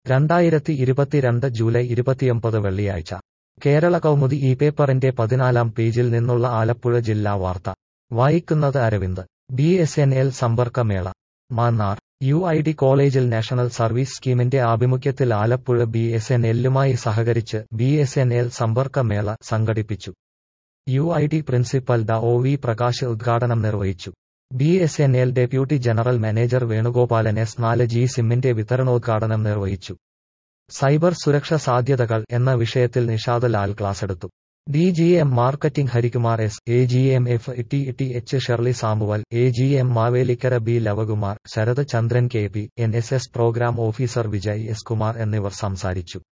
രണ്ടായിരത്തി ഇരുപത്തിരണ്ട് ജൂലൈ ഇരുപത്തിയൊമ്പത് വെള്ളിയാഴ്ച കേരള കൗമുദി ഈ പേപ്പറിന്റെ പതിനാലാം പേജിൽ നിന്നുള്ള ആലപ്പുഴ ജില്ലാ വാർത്ത വായിക്കുന്നത് Arvind B S N L സമ്പർക്കമേള മാന്നാർ യു ഐ ഡി കോളേജിൽ നാഷണൽ സർവീസ് സ്കീമിന്റെ ആഭിമുഖ്യത്തിൽ ആലപ്പുഴ ബി എസ് എൻ എല്ലുമായി സഹകരിച്ച് ബി എസ് എൻ എൽ സമ്പർക്കമേള സംഘടിപ്പിച്ചു യു ഐ ഡി പ്രിൻസിപ്പൽ ഡ ഒ വി പ്രകാശ് ഉദ്ഘാടനം നിർവഹിച്ചു B S N L deputy general manager Venugopalan S നാല് ജി സിമ്മിന്റെ വിതരണോദ്ഘാടനം നിർവഹിച്ചു സൈബർ സുരക്ഷ സാധ്യതകൾ എന്ന വിഷയത്തിൽ നിഷാദ് ലാൽ ക്ലാസെടുത്തു D G M marketing Harikumar S A G M F T T H Shirley Samuel A G M Mavelikkara B Lavakumar Sarath Chandran K P N S S programme officer Vijay S Kumar എന്നിവർ സംസാരിച്ചു